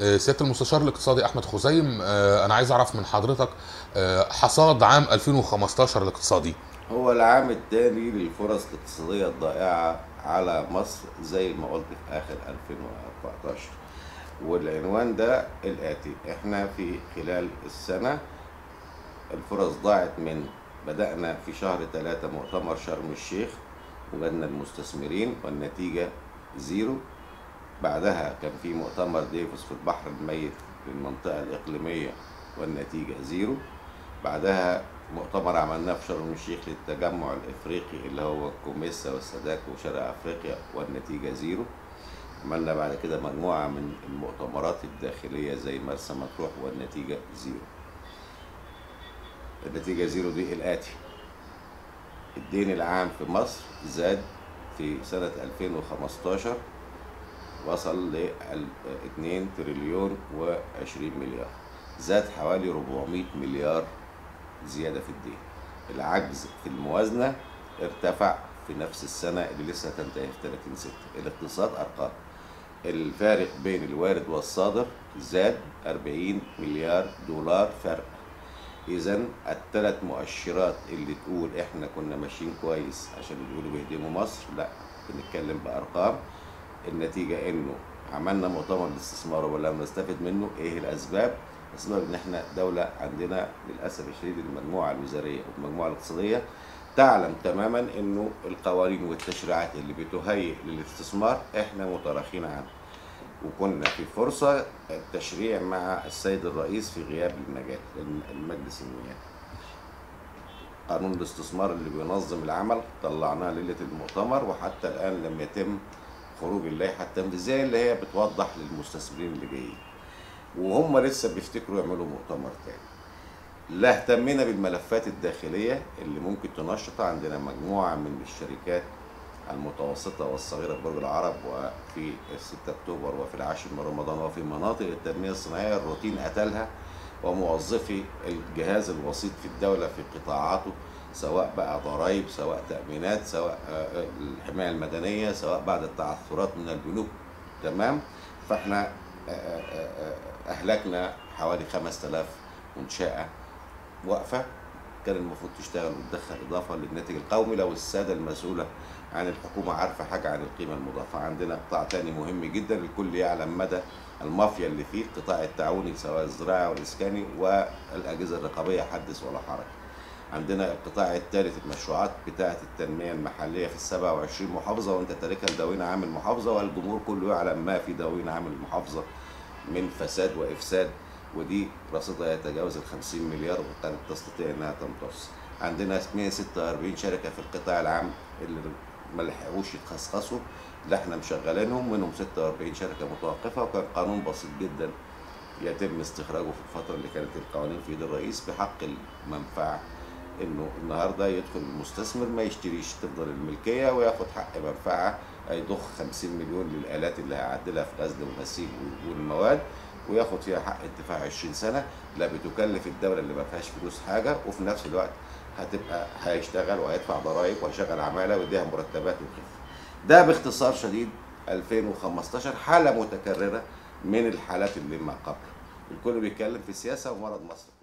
آه، سياده المستشار الاقتصادي احمد خزيم آه، انا عايز اعرف من حضرتك آه، حصاد عام 2015 الاقتصادي هو العام التالي للفرص الاقتصادية الضائعة على مصر زي ما قلت في آخر 2014 والعنوان ده الآتي احنا في خلال السنة الفرص ضاعت من بدأنا في شهر ثلاثة مؤتمر شرم الشيخ وجدنا المستثمرين والنتيجة زيرو بعدها كان في مؤتمر ديفوس في البحر الميت في المنطقة الإقليمية والنتيجة زيرو بعدها مؤتمر عملناه في شرم الشيخ للتجمع الافريقي اللي هو كوميسا والسادات وشرق افريقيا والنتيجه زيرو عملنا بعد كده مجموعه من المؤتمرات الداخليه زي مرسى مطروح والنتيجه زيرو النتيجه زيرو دي الاتي الدين العام في مصر زاد في سنه 2015 وصل ل 2 تريليون و20 مليار زاد حوالي 400 مليار زيادة في الدين العجز في الموازنة ارتفع في نفس السنة اللي لسه تنتهي في 30 ستة الاقتصاد أرقام الفارق بين الوارد والصادر زاد 40 مليار دولار فرق إذا الثلاث مؤشرات اللي تقول إحنا كنا ماشيين كويس عشان بيقولوا بيهدموا مصر لا بنتكلم بأرقام النتيجة إنه عملنا مؤتمر الاستثمار ولم نستفد منه إيه الأسباب؟ الاسباب ان احنا دوله عندنا للاسف الشديد المجموعه الوزاريه والمجموعه الاقتصاديه تعلم تماما انه القوانين والتشريعات اللي بتهيئ للاستثمار احنا متراخين عنها وكنا في فرصه التشريع مع السيد الرئيس في غياب المجال المجلس النيابي قانون الاستثمار اللي بينظم العمل طلعناه ليله المؤتمر وحتى الان لم يتم خروج اللائحه التنفيذيه اللي هي بتوضح للمستثمرين اللي جايين وهم لسه بيفتكروا يعملوا مؤتمر تاني لا اهتمينا بالملفات الداخلية اللي ممكن تنشط عندنا مجموعة من الشركات المتوسطة والصغيرة في برج العرب وفي 6 أكتوبر وفي العاشر من رمضان وفي مناطق التنمية الصناعية الروتين قتلها وموظفي الجهاز الوسيط في الدولة في قطاعاته سواء بقى ضرائب سواء تأمينات سواء الحماية المدنية سواء بعد التعثرات من البنوك تمام فاحنا اهلكنا حوالي 5000 منشاه واقفه كان المفروض تشتغل وتدخل اضافه للناتج القومي لو الساده المسؤوله عن الحكومه عارفه حاجه عن القيمه المضافه عندنا قطاع تاني مهم جدا الكل يعلم مدى المافيا اللي فيه القطاع التعاوني سواء الزراعي والاسكاني والاجهزه الرقابيه حدث ولا حرج عندنا القطاع الثالث المشروعات بتاعه التنميه المحليه في ال 27 محافظه وانت تاركها لدواوين عام المحافظه والجمهور كله يعلم ما في دواوين عام المحافظه من فساد وافساد ودي رصيدها يتجاوز ال 50 مليار وكانت تستطيع انها تمتص. عندنا 146 شركه في القطاع العام اللي ما لحقوش يتخصصوا اللي احنا مشغلينهم منهم 46 شركه متوقفه وكان قانون بسيط جدا يتم استخراجه في الفتره اللي كانت القوانين في ايد الرئيس بحق المنفعه انه النهارده يدخل المستثمر ما يشتريش تفضل الملكيه وياخد حق منفعه هيضخ 50 مليون للالات اللي هيعدلها في غزل وغسيل والمواد وياخد فيها حق انتفاع 20 سنه لا بتكلف الدوله اللي ما فيهاش فلوس حاجه وفي نفس الوقت هتبقى هيشتغل وهيدفع ضرائب وهيشغل عماله ويديها مرتبات وكده. ده باختصار شديد 2015 حاله متكرره من الحالات اللي ما قبل. الكل بيتكلم في السياسه ومرض مصر.